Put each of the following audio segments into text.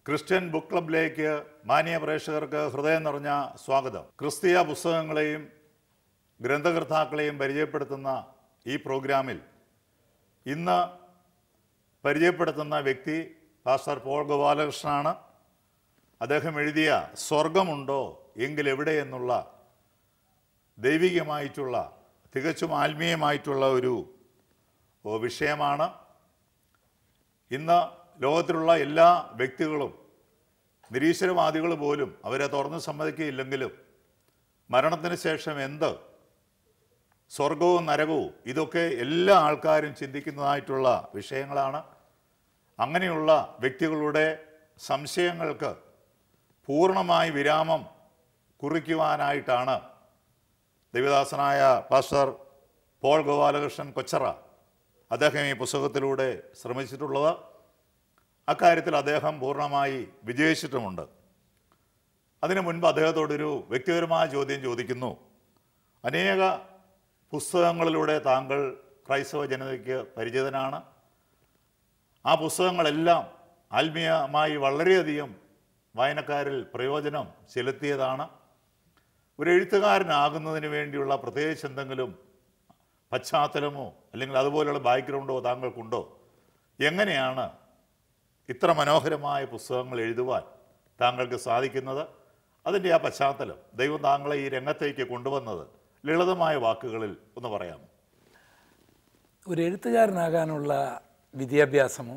Christian book ക്ലബിലേക്ക് മാന്യ പ്രേക്ഷകർക്ക് ഹൃദയം നിറഞ്ഞ സ്വാഗതം ക്രിസ്തീയ പുസ്തകങ്ങളെയും ഗ്രന്ഥകർത്താക്കളെയും പരിചയപ്പെടുത്തുന്ന ഈ പ്രോഗ്രാമിൽ ഇന്ന് പരിചയപ്പെടുത്തുന്ന വ്യക്തി പാസ്റ്റർ പോൾ ഗോപാലകൃഷ്ണനാണ് അദ്ദേഹം എഴുതിയ സ്വർഗമുണ്ടോ എങ്കിൽ എവിടെ എന്നുള്ള ദൈവികമായിട്ടുള്ള തികച്ചും ആത്മീയമായിട്ടുള്ള ഒരു ഓ, വിഷയമാണ് ഇന്ന് ലോകത്തിലുള്ള എല്ലാ വ്യക്തികളും നിരീശ്വരവാദികൾ പോലും അവരെ തുറന്ന് സമ്മതിക്കുകയില്ലെങ്കിലും മരണത്തിന് ശേഷം എന്ത് സ്വർഗവും നരകവും ഇതൊക്കെ എല്ലാ ആൾക്കാരും ചിന്തിക്കുന്നതായിട്ടുള്ള വിഷയങ്ങളാണ് അങ്ങനെയുള്ള വ്യക്തികളുടെ സംശയങ്ങൾക്ക് പൂർണ്ണമായി വിരാമം കുറിക്കുവാനായിട്ടാണ് ദൈവദാസനായ പാസ്റ്റർ പോൾ ഗോപാലകൃഷ്ണൻ കൊച്ചറ അദ്ദേഹം ഈ പുസ്തകത്തിലൂടെ ശ്രമിച്ചിട്ടുള്ളത് അക്കാര്യത്തിൽ അദ്ദേഹം പൂർണ്ണമായി വിജയിച്ചിട്ടുമുണ്ട് അതിനു മുൻപ് അദ്ദേഹത്തോടൊരു വ്യക്തിപരമായ ചോദ്യം ചോദിക്കുന്നു അനേക പുസ്തകങ്ങളിലൂടെ താങ്കൾ ക്രൈസ്തവ ജനതയ്ക്ക് പരിചിതനാണ് ആ പുസ്തകങ്ങളെല്ലാം ആത്മീയമായി വളരെയധികം വായനക്കാരിൽ പ്രയോജനം ചെലുത്തിയതാണ് ഒരു എഴുത്തുകാരനാകുന്നതിന് വേണ്ടിയുള്ള പ്രത്യേകിച്ച് എന്തെങ്കിലും പശ്ചാത്തലമോ അല്ലെങ്കിൽ അതുപോലെയുള്ള ബാക്ക്ഗ്രൗണ്ടോ താങ്കൾക്കുണ്ടോ എങ്ങനെയാണ് ഇത്ര മനോഹരമായ പുസ്തകങ്ങൾ എഴുതുവാൻ താങ്കൾക്ക് സാധിക്കുന്നത് അതിൻ്റെ ആ പശ്ചാത്തലം ദൈവം താങ്കളെ ഈ രംഗത്തേക്ക് കൊണ്ടുവന്നത് ലളിതമായ വാക്കുകളിൽ ഒന്ന് പറയാമോ ഒരു എഴുത്തുകാരനാകാനുള്ള വിദ്യാഭ്യാസമോ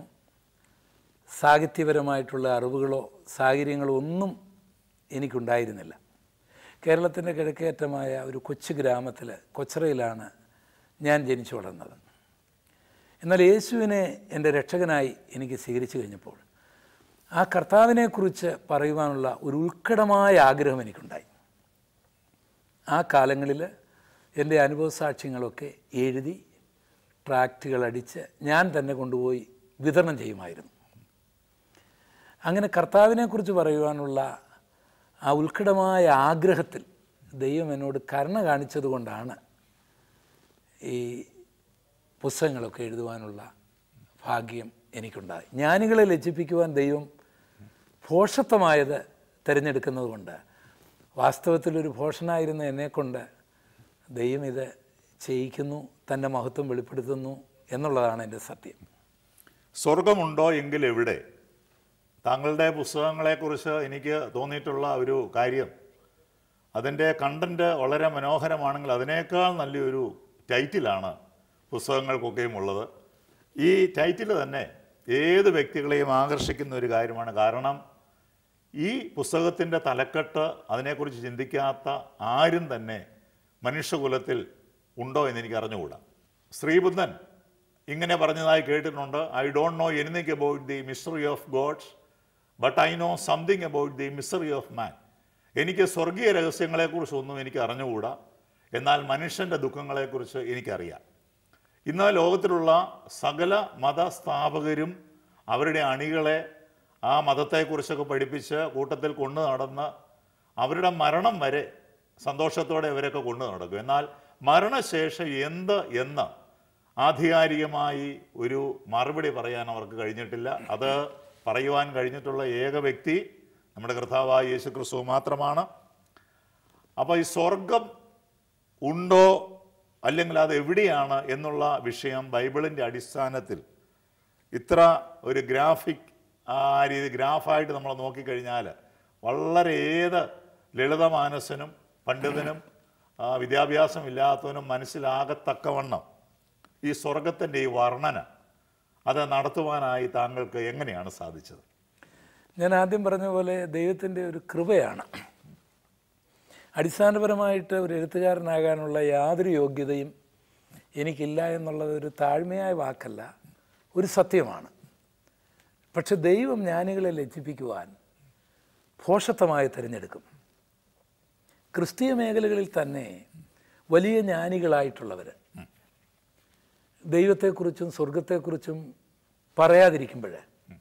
സാഹിത്യപരമായിട്ടുള്ള അറിവുകളോ സാഹചര്യങ്ങളോ ഒന്നും എനിക്കുണ്ടായിരുന്നില്ല കേരളത്തിൻ്റെ കിഴക്കേറ്റമായ ഒരു കൊച്ചു ഗ്രാമത്തിൽ കൊച്ചറയിലാണ് ഞാൻ ജനിച്ചു വളർന്നത് എന്നാൽ യേശുവിനെ എൻ്റെ രക്ഷകനായി എനിക്ക് സ്വീകരിച്ചു കഴിഞ്ഞപ്പോൾ ആ കർത്താവിനെക്കുറിച്ച് പറയുവാനുള്ള ഒരു ഉത്കടമായ ആഗ്രഹം എനിക്കുണ്ടായി ആ കാലങ്ങളിൽ എൻ്റെ അനുഭവ സാക്ഷ്യങ്ങളൊക്കെ എഴുതി ട്രാക്റ്റുകൾ അടിച്ച് ഞാൻ തന്നെ കൊണ്ടുപോയി വിതരണം ചെയ്യുമായിരുന്നു അങ്ങനെ കർത്താവിനെക്കുറിച്ച് പറയുവാനുള്ള ആ ഉത്കടമായ ആഗ്രഹത്തിൽ ദൈവം എന്നോട് കരുണ കാണിച്ചതുകൊണ്ടാണ് ഈ പുസ്തകങ്ങളൊക്കെ എഴുതുവാനുള്ള ഭാഗ്യം എനിക്കുണ്ടായി ജ്ഞാനികളെ ലജ്ജിപ്പിക്കുവാൻ ദൈവം ഭോഷത്വമായത് തിരഞ്ഞെടുക്കുന്നത് കൊണ്ട് വാസ്തവത്തിലൊരു ഭോഷനായിരുന്ന എന്നെക്കൊണ്ട് ദൈവം ഇത് ചെയ്യിക്കുന്നു തൻ്റെ മഹത്വം വെളിപ്പെടുത്തുന്നു എന്നുള്ളതാണ് എൻ്റെ സത്യം സ്വർഗമുണ്ടോ എങ്കിൽ എവിടെ താങ്കളുടെ പുസ്തകങ്ങളെക്കുറിച്ച് എനിക്ക് തോന്നിയിട്ടുള്ള ഒരു കാര്യം അതിൻ്റെ കണ്ടൻറ്റ് വളരെ മനോഹരമാണെങ്കിൽ അതിനേക്കാൾ നല്ലൊരു ടൈറ്റിലാണ് പുസ്തകങ്ങൾക്കൊക്കെയും ഉള്ളത് ഈ ടൈറ്റിൽ തന്നെ ഏത് വ്യക്തികളെയും ആകർഷിക്കുന്ന ഒരു കാര്യമാണ് കാരണം ഈ പുസ്തകത്തിൻ്റെ തലക്കെട്ട് അതിനെക്കുറിച്ച് ചിന്തിക്കാത്ത ആരും തന്നെ മനുഷ്യകുലത്തിൽ ഉണ്ടോ എന്ന് എനിക്ക് അറിഞ്ഞുകൂടാ ശ്രീബുദ്ധൻ ഇങ്ങനെ പറഞ്ഞതായി കേട്ടിട്ടുണ്ട് I don't know anything about the mystery of gods but I know something about the mystery of man എനിക്ക് സ്വർഗീയ രഹസ്യങ്ങളെക്കുറിച്ചൊന്നും എനിക്ക് അറിഞ്ഞുകൂടാ എന്നാൽ മനുഷ്യൻ്റെ ദുഃഖങ്ങളെക്കുറിച്ച് എനിക്കറിയാം ഇന്ന് ലോകത്തിലുള്ള സകല മതസ്ഥാപകരും അവരുടെ അണികളെ ആ മതത്തെക്കുറിച്ചൊക്കെ പഠിപ്പിച്ച് കൂട്ടത്തിൽ കൊണ്ടു നടന്ന് അവരുടെ മരണം വരെ സന്തോഷത്തോടെ അവരൊക്കെ കൊണ്ടു നടക്കും എന്നാൽ മരണശേഷം എന്ത് എന്ന് ആധികാരികമായി ഒരു മറുപടി പറയാൻ അവർക്ക് കഴിഞ്ഞിട്ടില്ല അത് പറയുവാൻ കഴിഞ്ഞിട്ടുള്ള ഏക വ്യക്തി നമ്മുടെ കർത്താവായ യേശു ക്രിസ്തു മാത്രമാണ് അപ്പോൾ ഈ സ്വർഗം ഉണ്ടോ അല്ലെങ്കിൽ അത് എവിടെയാണ് എന്നുള്ള വിഷയം ബൈബിളിൻ്റെ അടിസ്ഥാനത്തിൽ ഇത്ര ഒരു ഗ്രാഫിക് ആ രീതി ഗ്രാഫായിട്ട് നമ്മൾ നോക്കിക്കഴിഞ്ഞാൽ വളരെ ഏത് ലളിതമാനസനും പണ്ഡിതനും ആ, വിദ്യാഭ്യാസം ഇല്ലാത്തവനും മനസ്സിലാകത്തക്കവണ്ണം ഈ സ്വർഗത്തിൻ്റെ ഈ വർണ്ണന അത് നടത്തുവാനായി താങ്കൾക്ക് എങ്ങനെയാണ് സാധിച്ചത് ഞാൻ ആദ്യം പറഞ്ഞ പോലെ ദൈവത്തിൻ്റെ ഒരു കൃപയാണ് അടിസ്ഥാനപരമായിട്ട് ഒരു എഴുത്തുകാരനാകാനുള്ള യാതൊരു യോഗ്യതയും എനിക്കില്ല എന്നുള്ളത് ഒരു താഴ്മയായ വാക്കല്ല ഒരു സത്യമാണ് പക്ഷെ ദൈവം ജ്ഞാനികളെ ലജ്ജിപ്പിക്കുവാൻ ഭോഷത്വമായി തിരഞ്ഞെടുക്കും ക്രിസ്തീയ മേഖലകളിൽ തന്നെ വലിയ ജ്ഞാനികളായിട്ടുള്ളവർ ദൈവത്തെക്കുറിച്ചും സ്വർഗത്തെക്കുറിച്ചും പറയാതിരിക്കുമ്പോൾ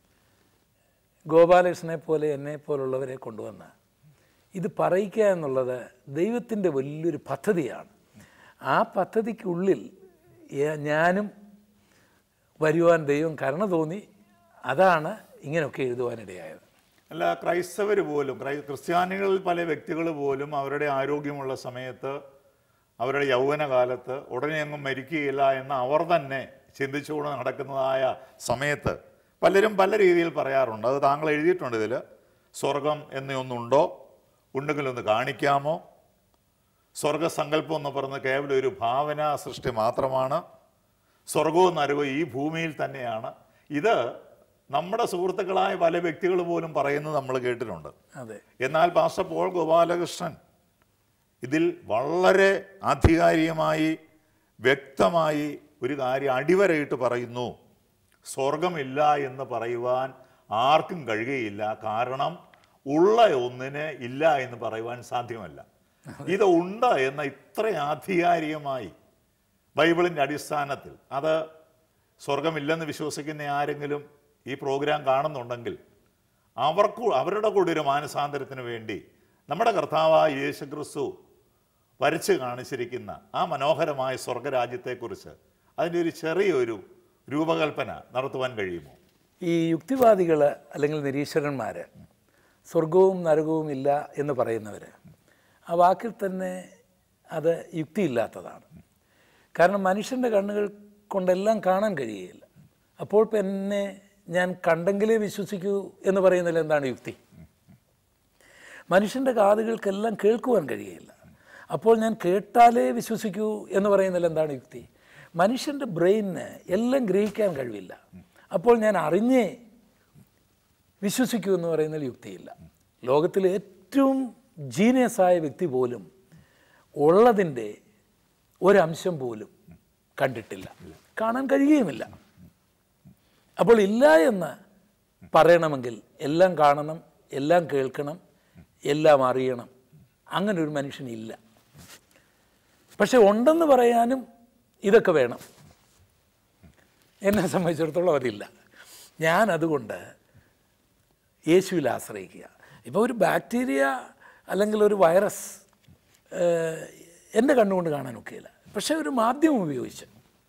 ഗോപാലകൃഷ്ണനെ പോലെ എന്നെ പോലുള്ളവരെ കൊണ്ടുവന്ന് ഇത് പറയിക്കുക എന്നുള്ളത് ദൈവത്തിൻ്റെ വലിയൊരു പദ്ധതിയാണ് ആ പദ്ധതിക്കുള്ളിൽ ഏ- ഞാനും വരുവാൻ ദൈവം കരുണ തോന്നി അതാണ് ഇങ്ങനെയൊക്കെ എഴുതുവാനിടയായത് അല്ല ക്രൈസ്തവർ പോലും ക്രൈ ക്രിസ്ത്യാനികളിൽ പല വ്യക്തികൾ പോലും അവരുടെ ആരോഗ്യമുള്ള സമയത്ത് അവരുടെ യൗവനകാലത്ത് ഉടനെ അങ്ങ് മരിക്കുകയില്ല എന്ന് അവർ തന്നെ ചിന്തിച്ചുകൊണ്ട് നടക്കുന്നതായ സമയത്ത് പലരും പല രീതിയിൽ പറയാറുണ്ട് അത് താങ്കൾ എഴുതിയിട്ടുണ്ട് ഇതിൽ സ്വർഗം എന്നൊന്നുണ്ടോ ഉണ്ടെങ്കിൽ ഒന്ന് കാണിക്കാമോ സ്വർഗസങ്കല്പം എന്ന് പറയുന്നത് കേവലം ഒരു ഭാവന സൃഷ്ടി മാത്രമാണ് സ്വർഗവും നരകവും ഈ ഭൂമിയിൽ തന്നെയാണ് ഇത് നമ്മുടെ സുഹൃത്തുക്കളായ പല വ്യക്തികൾ പോലും പറയുന്നത് നമ്മൾ കേട്ടിട്ടുണ്ട് അതെ എന്നാൽ പാസ്റ്റർ പോൾ ഗോപാലകൃഷ്ണൻ ഇതിൽ വളരെ ആധികാരികമായി വ്യക്തമായി ഒരു കാര്യം അടിവരയിട്ട് പറയുന്നു സ്വർഗമില്ല എന്ന് പറയുവാൻ ആർക്കും കഴിയുകയില്ല കാരണം ഉള്ള ഒന്നിന് ഇല്ല എന്ന് പറയുവാൻ സാധ്യമല്ല ഇത് ഉണ്ട് എന്ന ഇത്ര ആധികാരികമായി ബൈബിളിൻ്റെ അടിസ്ഥാനത്തിൽ അത് സ്വർഗമില്ലെന്ന് വിശ്വസിക്കുന്ന ആരെങ്കിലും ഈ പ്രോഗ്രാം കാണുന്നുണ്ടെങ്കിൽ അവർക്ക് അവരുടെ കൂടി ഒരു മാനസാന്തരത്തിന് വേണ്ടി നമ്മുടെ കർത്താവായ യേശു ക്രിസ്തു വരച്ച് കാണിച്ചിരിക്കുന്ന ആ മനോഹരമായ സ്വർഗരാജ്യത്തെക്കുറിച്ച് അതിൻ്റെ ഒരു ചെറിയൊരു രൂപകൽപ്പന നടത്തുവാൻ കഴിയുമോ ഈ യുക്തിവാദികൾ അല്ലെങ്കിൽ നിരീശ്വരന്മാർ സ്വർഗവും നരകവും ഇല്ല എന്ന് പറയുന്നവർ ആ വാക്കിൽ തന്നെ അത് യുക്തിയില്ലാത്തതാണ് കാരണം മനുഷ്യൻ്റെ കണ്ണുകൾ കൊണ്ടെല്ലാം കാണാൻ കഴിയുകയില്ല അപ്പോൾ ഇപ്പം എന്നെ ഞാൻ കണ്ടെങ്കിലേ വിശ്വസിക്കൂ എന്ന് പറയുന്നതിൽ എന്താണ് യുക്തി മനുഷ്യൻ്റെ കാതുകൾക്കെല്ലാം കേൾക്കുവാൻ കഴിയുകയില്ല അപ്പോൾ ഞാൻ കേട്ടാലേ വിശ്വസിക്കൂ എന്ന് പറയുന്നതിൽ എന്താണ് യുക്തി മനുഷ്യൻ്റെ ബ്രെയിനിന് എല്ലാം ഗ്രഹിക്കാൻ കഴിവില്ല അപ്പോൾ ഞാൻ അറിഞ്ഞേ വിശ്വസിക്കൂ എന്ന് പറയുന്നതിൽ യുക്തിയില്ല ലോകത്തിലെ ഏറ്റവും ജീനിയസായ വ്യക്തി പോലും ഉള്ളതിൻ്റെ ഒരംശം പോലും കണ്ടിട്ടില്ല കാണാൻ കഴിയുകയുമില്ല അപ്പോൾ ഇല്ല എന്ന് പറയണമെങ്കിൽ എല്ലാം കാണണം എല്ലാം കേൾക്കണം എല്ലാം അറിയണം അങ്ങനെ ഒരു മനുഷ്യനില്ല പക്ഷെ ഉണ്ടെന്ന് പറയാനും ഇതൊക്കെ വേണം എന്നെ സംബന്ധിച്ചിടത്തോളം അതില്ല ഞാൻ അതുകൊണ്ട് യേശുവിൽ ആശ്രയിക്കുക ഇപ്പോൾ ഒരു ബാക്ടീരിയ അല്ലെങ്കിൽ ഒരു വൈറസ് ഏഹ്, എൻ്റെ കണ്ണുകൊണ്ട് കാണാൻ ഒക്കെയില്ല പക്ഷേ ഒരു മാധ്യമം ഉപയോഗിച്ച്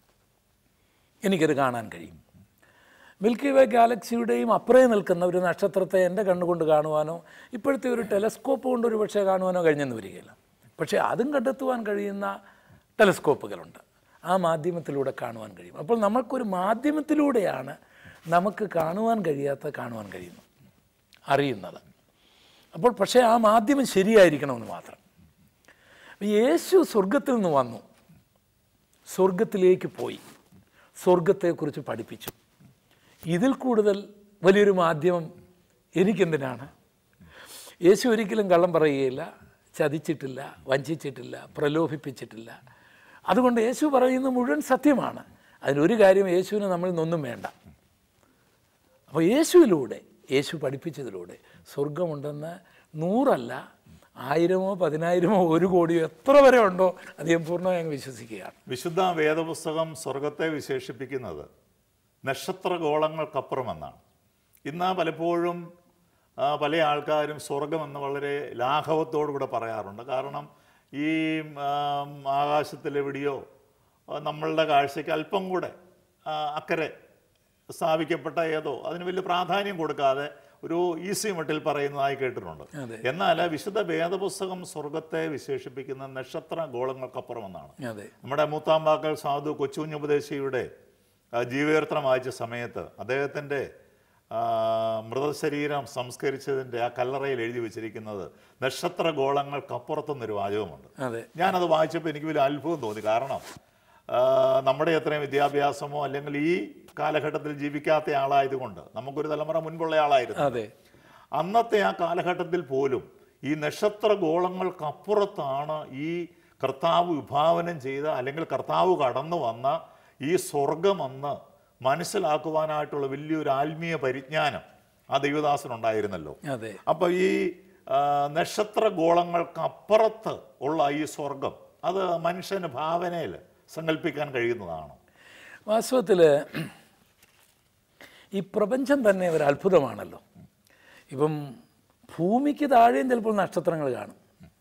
എനിക്കത് കാണാൻ കഴിയും മിൽക്കി വേ ഗാലക്സിയുടെയും അപ്പുറേ നിൽക്കുന്ന ഒരു നക്ഷത്രത്തെ എൻ്റെ കണ്ണുകൊണ്ട് കാണുവാനോ ഇപ്പോഴത്തെ ഒരു ടെലസ്കോപ്പ് കൊണ്ട് ഒരു പക്ഷേ കാണുവാനോ കഴിഞ്ഞെന്ന് വരികയില്ല പക്ഷേ അതും കണ്ടെത്തുവാൻ കഴിയുന്ന ടെലസ്കോപ്പുകളുണ്ട് ആ മാധ്യമത്തിലൂടെ കാണുവാൻ കഴിയും അപ്പോൾ നമ്മൾക്കൊരു മാധ്യമത്തിലൂടെയാണ് നമുക്ക് കാണുവാൻ കഴിയാത്ത കാണുവാൻ കഴിയുന്നത് അറിയുന്നത് അപ്പോൾ പക്ഷേ ആ മാധ്യമം ശരിയായിരിക്കണമെന്ന് മാത്രം യേശു സ്വർഗത്തിൽ നിന്ന് വന്നു സ്വർഗത്തിലേക്ക് പോയി സ്വർഗത്തെക്കുറിച്ച് പഠിപ്പിച്ചു ഇതിൽ കൂടുതൽ വലിയൊരു മാധ്യമം എനിക്കെന്തിനാണ് യേശു ഒരിക്കലും കള്ളം പറയുകയില്ല ചതിച്ചിട്ടില്ല വഞ്ചിച്ചിട്ടില്ല പ്രലോഭിപ്പിച്ചിട്ടില്ല അതുകൊണ്ട് യേശു പറയുന്നത് മുഴുവൻ സത്യമാണ് അതിനൊരു കാര്യം യേശുവിന് നമ്മളിൽ നിന്നൊന്നും വേണ്ട അപ്പോൾ യേശുവിലൂടെ യേശു പഠിപ്പിച്ചതിലൂടെ സ്വർഗമുണ്ടെന്ന് നൂറല്ല ആയിരമോ പതിനായിരമോ ഒരു കോടിയോ എത്ര വരെ ഉണ്ടോ അത് ഞാൻ പൂർണ്ണമായി അങ്ങ് വിശ്വസിക്കുകയാണ് വിശുദ്ധ വേദപുസ്തകം സ്വർഗത്തെ വിശേഷിപ്പിക്കുന്നത് നക്ഷത്രഗോളങ്ങൾക്കപ്പുറമെന്നാണ് ഇന്ന് പലപ്പോഴും ആ, പല ആൾക്കാരും സ്വർഗമെന്ന് വളരെ ലാഘവത്തോടുകൂടെ പറയാറുണ്ട് കാരണം ഈ ആം, ആകാശത്തിലെവിടെയോ ആ, നമ്മളുടെ കാഴ്ചയ്ക്ക് അല്പം കൂടെ ആ, അക്കരെ സ്ഥാപിക്കപ്പെട്ട ഏതോ അതിന് വലിയ പ്രാധാന്യം കൊടുക്കാതെ ഒരു ഈസി മട്ടിൽ പറയുന്നതായി കേട്ടിട്ടുണ്ട് അതെ. എന്നാൽ വിശുദ്ധ വേദപുസ്തകം സ്വർഗത്തെ വിശേഷിപ്പിക്കുന്ന നക്ഷത്ര ഗോളങ്ങൾക്കപ്പുറമെന്നാണ് അതെ നമ്മുടെ മൂത്താമ്പാക്കൽ സാധു കൊച്ചുകുഞ്ഞുപദേശിയുടെ ആ, ജീവചരിത്രം വായിച്ച സമയത്ത് അദ്ദേഹത്തിൻ്റെ ആ, മൃതശരീരം സംസ്കരിച്ചതിൻ്റെ ആ കല്ലറയിൽ എഴുതി വെച്ചിരിക്കുന്നത് നക്ഷത്ര ഗോളങ്ങൾക്കപ്പുറത്തുനിന്നൊരു വാചകമുണ്ട് അതെ ഞാനത് വായിച്ചപ്പോൾ എനിക്ക് വലിയ അത്ഭുതം തോന്നി കാരണം ആ, നമ്മുടെ അത്രയും വിദ്യാഭ്യാസമോ അല്ലെങ്കിൽ ഈ കാലഘട്ടത്തിൽ ജീവിക്കാത്ത ആളായതുകൊണ്ട് നമുക്കൊരു തലമുറ മുൻപുള്ള ആളായിരുന്നു അതെ അന്നത്തെ ആ കാലഘട്ടത്തിൽ പോലും ഈ നക്ഷത്ര ഗോളങ്ങൾക്കപ്പുറത്താണ് ഈ കർത്താവ് വിഭാവനം ചെയ്ത അല്ലെങ്കിൽ കർത്താവ് കടന്നു വന്ന ഈ സ്വർഗമെന്ന് മനസ്സിലാക്കുവാനായിട്ടുള്ള വലിയൊരു ആത്മീയ പരിജ്ഞാനം ആ ദൈവദാസനുണ്ടായിരുന്നല്ലോ അതെ അപ്പോൾ ഈ ആ, നക്ഷത്ര ഗോളങ്ങൾക്കപ്പുറത്ത് ഉള്ള ഈ സ്വർഗം അത് മനുഷ്യന് ഭാവനയിൽ സങ്കല്പിക്കാൻ കഴിയുന്നതാണ് വാസ്തവത്തിൽ ഈ പ്രപഞ്ചം തന്നെ ഒരു അത്ഭുതമാണല്ലോ ഇപ്പം ഭൂമിക്ക് താഴെയും ചിലപ്പോൾ നക്ഷത്രങ്ങൾ കാണും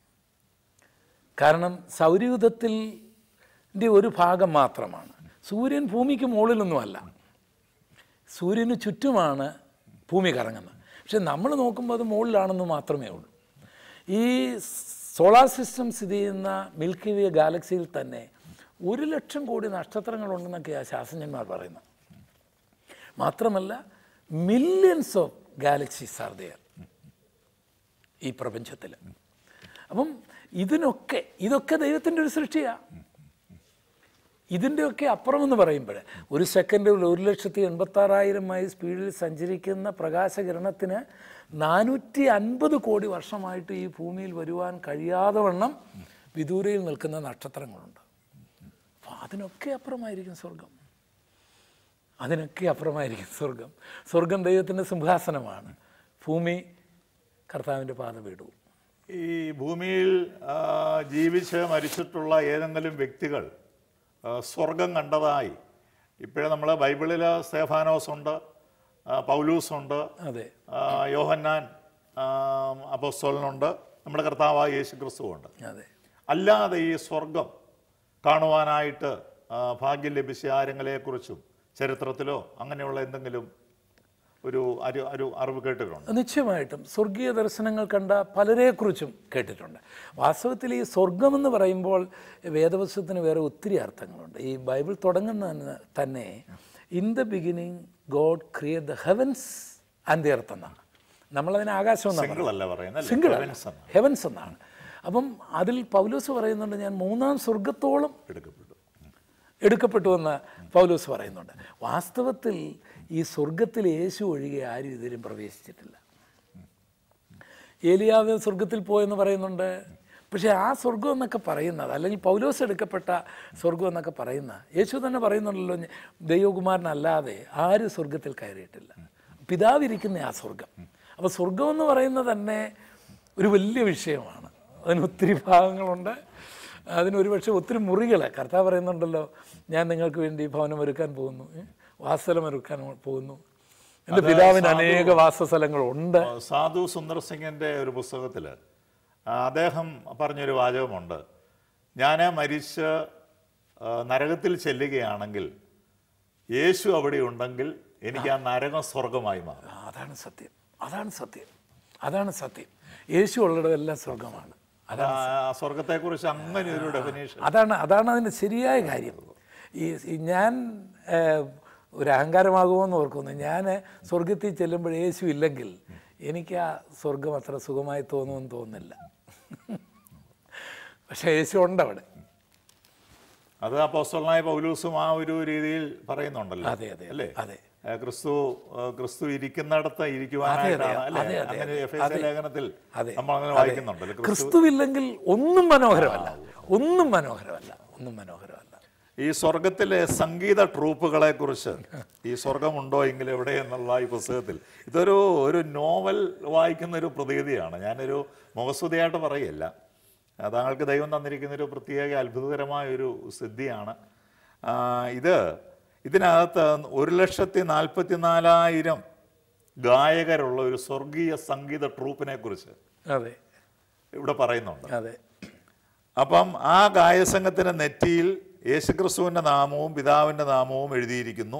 കാരണം സൗരയൂഥത്തിൻ്റെ ഒരു ഭാഗം മാത്രമാണ് സൂര്യൻ ഭൂമിക്ക് മുകളിലൊന്നുമല്ല സൂര്യന് ചുറ്റുമാണ് ഭൂമി കറങ്ങുന്നത് പക്ഷെ നമ്മൾ നോക്കുമ്പോൾ അത് മുകളിലാണെന്ന് മാത്രമേ ഉള്ളൂ ഈ സോളാർ സിസ്റ്റം സ്ഥിതി ചെയ്യുന്ന മിൽക്കി വേ ഗാലക്സിയിൽ തന്നെ ഒരു ലക്ഷം കോടി നക്ഷത്രങ്ങളുണ്ടെന്നൊക്കെയാണ് ശാസ്ത്രജ്ഞന്മാർ പറയുന്നത് മാത്രമല്ല millions of galaxies are there ഈ പ്രപഞ്ചത്തിൽ അപ്പം ഇതിനൊക്കെ ഇതൊക്കെ ദൈവത്തിൻ്റെ ഒരു സൃഷ്ടിയാണ് ഇതിൻ്റെയൊക്കെ അപ്പുറമെന്ന് പറയുമ്പോൾ ഒരു സെക്കൻഡിൽ ഒരു ലക്ഷത്തി എൺപത്താറായിരം മൈൽ സ്പീഡിൽ സഞ്ചരിക്കുന്ന പ്രകാശകിരണത്തിന് നാനൂറ്റി അൻപത് കോടി വർഷമായിട്ട് ഈ ഭൂമിയിൽ വരുവാൻ കഴിയാതെ വണ്ണം വിദൂരയിൽ നിൽക്കുന്ന നക്ഷത്രങ്ങളുണ്ട് അപ്പോൾ അതിനൊക്കെ അപ്പുറമായിരിക്കും സ്വർഗം അതിനൊക്കെ അപ്പുറമായിരിക്കും സ്വർഗം സ്വർഗം ദൈവത്തിൻ്റെ സിംഹാസനമാണ് ഭൂമി കർത്താവിൻ്റെ പാദപീഠവും ഈ ഭൂമിയിൽ ആ, ജീവിച്ച് മരിച്ചിട്ടുള്ള ഏതെങ്കിലും വ്യക്തികൾ ആ, സ്വർഗം കണ്ടതായി ഇപ്പോഴും നമ്മൾ ബൈബിളിൽ സ്തേഫാനോസ് ഉണ്ട് ആ, പൗലൂസ് ഉണ്ട് അതെ ആ, യോഹന്നാൻ ആ, അപ്പോസ്തലനുണ്ട് നമ്മുടെ കർത്താവായ യേശു ക്രിസ്തുവുണ്ട് അതെ അല്ലാതെ ഈ സ്വർഗം കാണുവാനായിട്ട് ആ, ഭാഗ്യം ലഭിച്ച ആരെങ്കിലെക്കുറിച്ചും ചരിത്രത്തിലോ അങ്ങനെയുള്ള എന്തെങ്കിലും ഒരു ഒരു ഒരു അറിവ് കേട്ടിട്ടുണ്ട് നിശ്ചയമായിട്ടും സ്വർഗീയ ദർശനങ്ങൾ കണ്ട പലരെക്കുറിച്ചും കേട്ടിട്ടുണ്ട് വാസ്തവത്തിൽ ഈ സ്വർഗമെന്ന് പറയുമ്പോൾ വേദപുസ്തകത്തിന് വേറെ ഒത്തിരി അർത്ഥങ്ങളുണ്ട് ഈ ബൈബിൾ തുടങ്ങുന്ന തന്നെ in the beginning God create the heavens and the earth എന്നാണ് നമ്മളതിന് ആകാശം എന്നാണ് സിംഗിൾ അല്ല പറയുന്നത് സിംഗിൾ Heavens എന്നാണ് ഹെവൻസ് എന്നാണ് അപ്പം അതിൽ പൗലോസ് പറയുന്നുണ്ട് ഞാൻ മൂന്നാം സ്വർഗത്തോളം എടുക്കപ്പെട്ടു എടുക്കപ്പെട്ടു എന്ന് പൗലോസ് പറയുന്നുണ്ട് വാസ്തവത്തിൽ ഈ സ്വർഗത്തിൽ യേശു ഒഴികെ ആരും ഇതിലും പ്രവേശിച്ചിട്ടില്ല ഏലിയാവ് സ്വർഗത്തിൽ പോയെന്ന് പറയുന്നുണ്ട് പക്ഷേ ആ സ്വർഗം എന്നൊക്കെ പറയുന്നത് അല്ലെങ്കിൽ പൗലോസ് എടുക്കപ്പെട്ട സ്വർഗം എന്നൊക്കെ പറയുന്ന യേശു തന്നെ പറയുന്നുണ്ടല്ലോ "ഞ- ദൈവകുമാരനല്ലാതെ ആരും സ്വർഗത്തിൽ കയറിയിട്ടില്ല പിതാവിരിക്കുന്ന ആ സ്വർഗം അപ്പോൾ സ്വർഗം എന്ന് പറയുന്നത് തന്നെ ഒരു വലിയ വിഷയമാണ് അതിന് ഒത്തിരി ഭാഗങ്ങളുണ്ട് അതിന് ഒരുപക്ഷെ ഒത്തിരി മുറികൾ കർത്താവ് പറയുന്നുണ്ടല്ലോ ഞാൻ നിങ്ങൾക്ക് വേണ്ടി ഭവനം ഒരുക്കാൻ പോകുന്നു ഏ? വാസസ്ഥലം ഒരുക്കാൻ പോകുന്നു എൻ്റെ പിതാവിന് അനേക വാസസ്ഥലങ്ങളുണ്ട് സാധു സുന്ദർ സിംഗിൻ്റെ ഒരു പുസ്തകത്തിൽ അദ്ദേഹം പറഞ്ഞൊരു വാചകമുണ്ട് ഞാൻ മരിച്ച് ആ, നരകത്തിൽ ചെല്ലുകയാണെങ്കിൽ യേശു അവിടെ ഉണ്ടെങ്കിൽ എനിക്ക് ആ നരകം സ്വർഗമായി മാറും ആ, അതാണ് സത്യം അതാണ് സത്യം അതാണ് സത്യം യേശു ഉള്ളിടതെല്ലാം സ്വർഗമാണ് അത് ആ സ്വർഗത്തെക്കുറിച്ച് അങ്ങനെ ഒരു ഡെഫിനേഷൻ അതാണ് അതാണ് അതിൻ്റെ ശരിയായ കാര്യം ഈ ഈ ഞാൻ ഏഹ്, ഒരു അഹങ്കാരമാകുമോ എന്ന് ഓർക്കുന്നു ഞാൻ സ്വർഗത്തിൽ ചെല്ലുമ്പോൾ യേശു ഇല്ലെങ്കിൽ എനിക്ക് ആ സ്വർഗം അത്ര സുഖമായി തോന്നുമെന്ന് തോന്നുന്നില്ല പക്ഷേ യേശു ഉണ്ട് അവിടെ അത് അപ്പോസ്തലനായ പൗലൂസും ആ ഒരു രീതിയിൽ പറയുന്നുണ്ടല്ലോ അതെ അതെ അല്ലേ അതെ ഏ, ക്രിസ്തു ഏ, ക്രിസ്തു ഇരിക്കുന്നിടത്ത് ഇരിക്കുവാനായിട്ടാണ് അല്ലേ അതെ, അതെ, അങ്ങനെ അതെ. എഫ് എസ് ലേഖനത്തിൽ അതെ. നമ്മൾ അങ്ങനെ വായിക്കുന്നുണ്ടല്ലോ ക്രിസ്തു ക്രിസ്തുവില്ലെങ്കിൽ ഒന്നും മനോഹരമല്ല ഒന്നും മനോഹരമല്ല ഒന്നും മനോഹരമല്ല ഈ സ്വർഗത്തിലെ സംഗീത ട്രൂപ്പുകളെ കുറിച്ച് ഈ സ്വർഗമുണ്ടോ എങ്കിൽ എവിടെ എന്നുള്ള ഈ പുസ്തകത്തിൽ ഇതൊരു ഒരു നോവൽ വായിക്കുന്ന ഒരു പ്രതീതിയാണ് ഞാനൊരു മുഖസ്തുതിയായിട്ട് പറയല്ല ആ, താങ്കൾക്ക് ദൈവം തന്നിരിക്കുന്ന ഒരു പ്രത്യേക അത്ഭുതകരമായ ഒരു സിദ്ധിയാണ് ആ, ഇത് ഇതിനകത്ത് ഒരു ലക്ഷത്തി നാൽപ്പത്തി നാലായിരം ഗായകരുള്ള ഒരു സ്വർഗീയ സംഗീത ട്രൂപ്പിനെ കുറിച്ച് അതെ ഇവിടെ പറയുന്നുണ്ട് അതെ അപ്പം ആ ഗായസംഘത്തിൻ്റെ നെറ്റിയിൽ യേശുക്രിസ്തുവിൻ്റെ നാമവും പിതാവിൻ്റെ നാമവും എഴുതിയിരിക്കുന്നു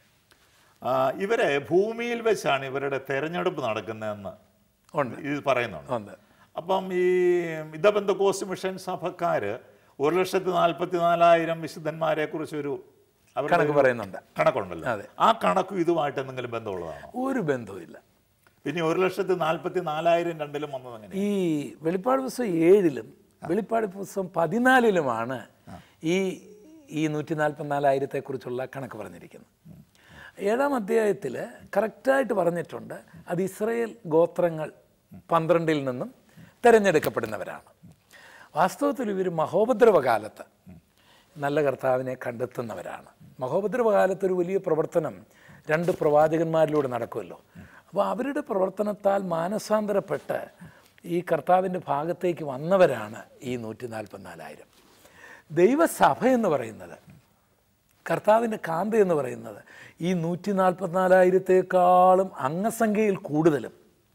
ആ, ഇവരെ ഭൂമിയിൽ വെച്ചാണ് ഇവരുടെ തെരഞ്ഞെടുപ്പ് നടക്കുന്നതെന്ന് ഉണ്ട് ഇത് പറയുന്നുണ്ട് ഉണ്ട് അപ്പം ഈ ഇതബന്ധകോസ് മിഷൻ സഭക്കാർ ഒരു ലക്ഷത്തി നാൽപ്പത്തി നാലായിരം വിശുദ്ധന്മാരെ കുറിച്ചൊരു അവരുടെ കണക്ക് പറയുന്നുണ്ട് കണക്കുണ്ടല്ലോ അതെ. ആ കണക്കും ഇതുമായിട്ട് എന്തെങ്കിലും ബന്ധമുള്ളതാണോ ഒരു ബന്ധവുമില്ല പിന്നെ ഒരു ലക്ഷത്തി നാൽപ്പത്തി നാലായിരം രണ്ടിലും വന്നത് എങ്ങനെ ഈ വെളിപ്പാട് പുസ്തകം ഏഴിലും വെളിപ്പാട് പുസ്തകം പതിനാലിലുമാണ് ഈ ഈ നൂറ്റി നാൽപ്പത്തിനാലായിരത്തെക്കുറിച്ചുള്ള കണക്ക് പറഞ്ഞിരിക്കുന്നത് ഏഴാം അധ്യായത്തിൽ കറക്റ്റായിട്ട് പറഞ്ഞിട്ടുണ്ട് അത് ഇസ്രയേൽ ഗോത്രങ്ങൾ പന്ത്രണ്ടിൽ നിന്നും തിരഞ്ഞെടുക്കപ്പെടുന്നവരാണ് വാസ്തവത്തിൽ ഇവർ മഹോപദ്രവകാലത്ത് നല്ല കർത്താവിനെ കണ്ടെത്തുന്നവരാണ് മഹോപദ്രവകാലത്ത് ഒരു വലിയ പ്രവർത്തനം രണ്ട് പ്രവാചകന്മാരിലൂടെ നടക്കുമല്ലോ അപ്പോൾ അവരുടെ പ്രവർത്തനത്താൽ മാനസാന്തരപ്പെട്ട് ഈ കർത്താവിൻ്റെ ഭാഗത്തേക്ക് വന്നവരാണ് ഈ നൂറ്റി നാൽപ്പത്തിനാലായിരം ദൈവസഭ എന്ന് പറയുന്നത് കർത്താവിൻ്റെ കാന്ത എന്ന് പറയുന്നത് ഈ നൂറ്റി നാൽപ്പത്തിനാലായിരത്തേക്കാളും അംഗസംഖ്യയിൽ കൂടുതലും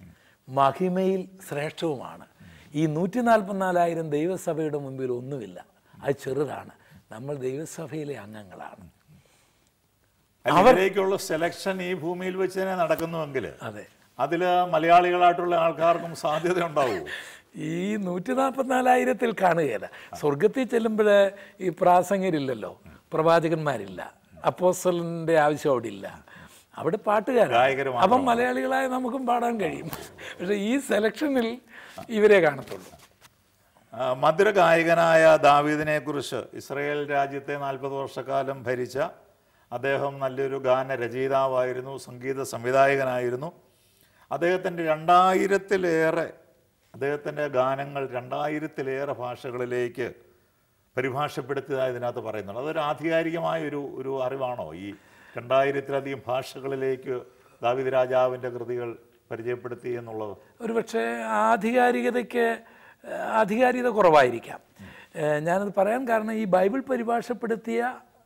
മഹിമയിൽ ശ്രേഷ്ഠവുമാണ് ഈ നൂറ്റി നാൽപ്പത്തിനാലായിരം ദൈവസഭയുടെ മുമ്പിൽ ഒന്നുമില്ല അത് ചെറുതാണ് നമ്മൾ ദൈവസഭയിലെ അംഗങ്ങളാണ് അല്ല, ഇവരേക്കുള്ള സെലക്ഷൻ ഈ ഭൂമിയിൽ വെച്ച് തന്നെ നടക്കുന്നുവെങ്കിൽ അതെ അതിൽ മലയാളികളായിട്ടുള്ള ആൾക്കാർക്കും സാധ്യത ഉണ്ടാവുമോ ഈ നൂറ്റി നാൽപ്പത്തിനാലായിരത്തിൽ കാണുകയില്ല സ്വർഗത്തിൽ ചെല്ലുമ്പോൾ ഈ പ്രാസംഗരില്ലല്ലോ പ്രവാചകന്മാരില്ല അപ്പോസ്റ്റലിൻ്റെ ആവശ്യം അവിടെ ഇല്ല അവിടെ പാട്ടുകാരാണ് ഗായകര് അപ്പം മലയാളികളായ നമുക്കും പാടാൻ കഴിയും പക്ഷേ ഈ സെലക്ഷനിൽ ഇവരെ കാണത്തുള്ളൂ ആ, മധുരഗായകനായ ദാവീദിനെ കുറിച്ച് ഇസ്രയേൽ രാജ്യത്തെ നാൽപ്പത് വർഷക്കാലം ഭരിച്ച അദ്ദേഹം നല്ലൊരു ഗാന രചയിതാവായിരുന്നു സംഗീത സംവിധായകനായിരുന്നു അദ്ദേഹത്തിൻ്റെ രണ്ടായിരത്തിലേറെ അദ്ദേഹത്തിൻ്റെ ഗാനങ്ങൾ രണ്ടായിരത്തിലേറെ ഭാഷകളിലേക്ക് പരിഭാഷപ്പെടുത്തിയതായി ഇതിനകത്ത് പറയുന്നുണ്ട് അതൊരു ആധികാരികമായ ഒരു ഒരു അറിവാണോ ഈ രണ്ടായിരത്തിലധികം ഭാഷകളിലേക്ക് ദാവീദ് രാജാവിൻ്റെ കൃതികൾ പരിചയപ്പെടുത്തി എന്നുള്ളത് ഒരുപക്ഷെ ആധികാരികതയ്ക്ക് ഏഹ്, ആധികാരികത കുറവായിരിക്കാം ഏഹ്, ഞാനത് പറയാൻ കാരണം ഈ ബൈബിൾ പരിഭാഷപ്പെടുത്തിയ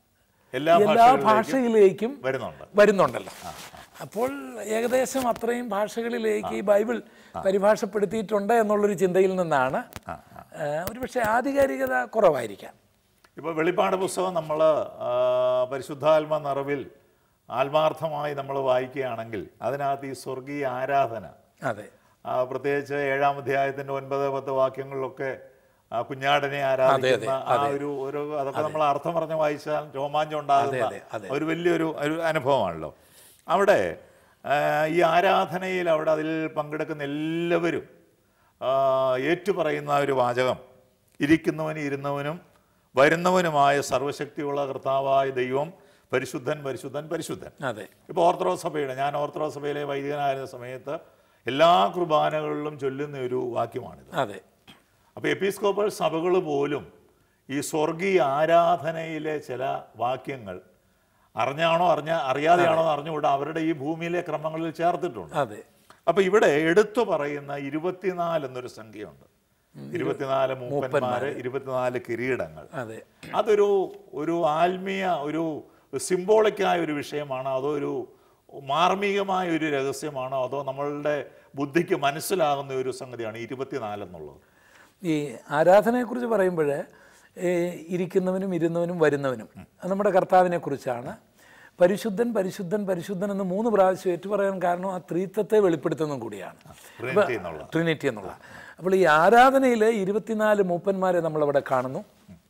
എല്ലാ എല്ലാ ഭാഷകളിലേക്കും ഭാഷയിലേക്കും വരുന്നുണ്ട് വരുന്നുണ്ടല്ലോ അപ്പോൾ ഏകദേശം അത്രയും ഭാഷകളിലേക്ക് ഈ ബൈബിൾ പരിഭാഷപ്പെടുത്തിയിട്ടുണ്ട് എന്നുള്ളൊരു ചിന്തയിൽ നിന്നാണ് ഏഹ്, ഒരുപക്ഷെ ആധികാരികത കുറവായിരിക്കാം ഇപ്പോൾ വെളിപ്പാട് പുസ്തകം നമ്മൾ പരിശുദ്ധാത്മ നിറവിൽ ആത്മാർത്ഥമായി നമ്മൾ വായിക്കുകയാണെങ്കിൽ അതിനകത്ത് ഈ സ്വർഗീയ ആരാധന അതെ ആ, പ്രത്യേകിച്ച് ഏഴാം അധ്യായത്തിന്റെ ഒൻപത് പത്ത് വാക്യങ്ങളിലൊക്കെ ആ, കുഞ്ഞാടിനെ ആരാധിക്കുന്ന ആ ഒരു ഒരു അതൊക്കെ നമ്മൾ അർത്ഥം പറഞ്ഞ് വായിച്ചാൽ രോമാഞ്ചം ഉണ്ടാകുന്ന അതെ, അതെ. ഒരു വലിയൊരു ഒരു അനുഭവമാണല്ലോ അവിടെ ആ, ഈ ആരാധനയിൽ അവിടെ അതിൽ പങ്കെടുക്കുന്ന എല്ലാവരും ആ, ഏറ്റുപറയുന്ന ഒരു വാചകം ഇരിക്കുന്നവനും ഇരുന്നവനും വരുന്നവനുമായ സർവശക്തിയുള്ള കർത്താവായ ദൈവം പരിശുദ്ധൻ പരിശുദ്ധൻ പരിശുദ്ധൻ അതെ ഇപ്പോൾ ഓർത്തഡോക്സ് സഭയുടെ ഞാൻ ഓർത്തഡോക്സ് സഭയിലെ വൈദികനായിരുന്ന സമയത്ത് എല്ലാ കുർബാനകളിലും ചൊല്ലുന്ന ഒരു വാക്യമാണിത് അതെ അപ്പോൾ എപ്പിസ്കോപ്പൽ സഭകൾ പോലും ഈ സ്വർഗീയ ആരാധനയിലെ ചില വാക്യങ്ങൾ അറിഞ്ഞാണോ അറിഞ്ഞ അറിയാതെയാണോ എന്ന് അറിഞ്ഞുകൂടാ അവരുടെ ഈ ഭൂമിയിലെ ക്രമങ്ങളിൽ ചേർത്തിട്ടുണ്ട് അതെ അപ്പോൾ ഇവിടെ എടുത്തു പറയുന്ന ഇരുപത്തിനാല് എന്നൊരു സംഖ്യയുണ്ട് ഇരുപത്തിനാല് മൂപ്പന്മാര് ഇരുപത്തിനാല് കിരീടങ്ങൾ അതെ അതൊരു ഒരു ആത്മീയ ഒരു സിംബോളിക്കായ ഒരു വിഷയമാണോ അതോ ഒരു മാർമികമായ ഒരു രഹസ്യമാണോ അതോ നമ്മളുടെ ബുദ്ധിക്ക് മനസ്സിലാകുന്ന ഒരു സംഗതിയാണ് ഇരുപത്തിനാല് എന്നുള്ളത് ഈ ആരാധനയെക്കുറിച്ച് പറയുമ്പോൾ ഇരിക്കുന്നവനും ഇരുന്നവനും വരുന്നവനും അത് നമ്മുടെ കർത്താവിനെ കുറിച്ചാണ് പരിശുദ്ധൻ പരിശുദ്ധൻ പരിശുദ്ധൻ എന്ന് മൂന്ന് പ്രാവശ്യം ഏറ്റുപറയാൻ കാരണം ആ ത്രീത്വത്തെ വെളിപ്പെടുത്തുന്നതും കൂടിയാണ് ട്രിനിറ്റി എന്നുള്ള ട്രിനിറ്റി എന്നുള്ള അപ്പോൾ ഈ ആരാധനയിൽ ഇരുപത്തിനാല് മൂപ്പന്മാരെ നമ്മളവിടെ കാണുന്നു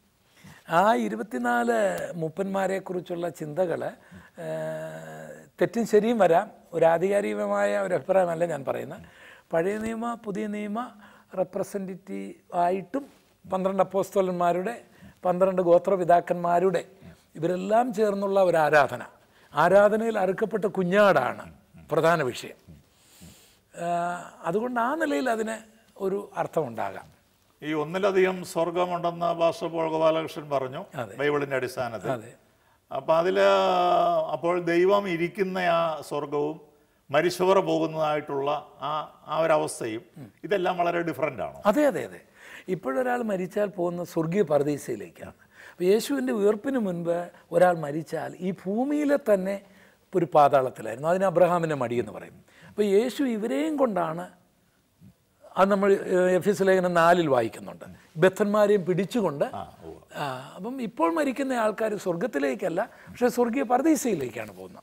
ആ ഇരുപത്തിനാല് മൂപ്പന്മാരെക്കുറിച്ചുള്ള ചിന്തകൾ തെറ്റും ശരിയും വരാം ഒരു ആധികാരികമായ ഒരു അഭിപ്രായമല്ല ഞാൻ പറയുന്നത് പഴയ നിയമ പുതിയ നിയമ റെപ്രസെൻറ്റേറ്റീവ് ആയിട്ടും പന്ത്രണ്ട് അപ്പോസ്തോലന്മാരുടെ പന്ത്രണ്ട് ഗോത്രപിതാക്കന്മാരുടെ ഇവരെല്ലാം ചേർന്നുള്ള ഒരു ആരാധന ആരാധനയിൽ അറുക്കപ്പെട്ട കുഞ്ഞാടാണ് പ്രധാന വിഷയം ആ, അതുകൊണ്ട് ആ നിലയിൽ അതിന് ഒരു അർത്ഥമുണ്ടാകാം ഈ ഒന്നിലധികം സ്വർഗമുണ്ടെന്ന് ഭാഷ പോൾ ഗോപാലകൃഷ്ണൻ പറഞ്ഞു അതെ. ബൈബിളിന്റെ അടിസ്ഥാനത്തിൽ അതെ അപ്പം അതിൽ അപ്പോൾ ദൈവം ഇരിക്കുന്ന ആ സ്വർഗവും മരിച്ചവർ പോകുന്നതായിട്ടുള്ള ആ ആ ഒരവസ്ഥയും ഇതെല്ലാം വളരെ ഡിഫറൻ്റ് ആണോ അതെ അതെ അതെ ഇപ്പോഴൊരാൾ മരിച്ചാൽ പോകുന്ന സ്വർഗീയ പരദീസയിലേക്കാണ് അപ്പോൾ യേശുവിൻ്റെ ഉയർപ്പിന് മുൻപ് ഒരാൾ മരിച്ചാൽ ഈ ഭൂമിയിലെ തന്നെ ഒരു പാതാളത്തിലായിരുന്നു അതിന് അബ്രഹാമിൻ്റെ മടി എന്ന് പറയും അപ്പോൾ യേശു ഇവരെയും കൊണ്ടാണ് അത് നമ്മൾ എഫ് എസ് ലേഖനം നാലിൽ വായിക്കുന്നുണ്ട് ബദ്ധന്മാരെയും പിടിച്ചുകൊണ്ട് ആ, അപ്പം ഇപ്പോൾ മരിക്കുന്ന ആൾക്കാർ സ്വർഗത്തിലേക്കല്ല പക്ഷേ സ്വർഗീയ പരദീസയിലേക്കാണ് പോകുന്നത്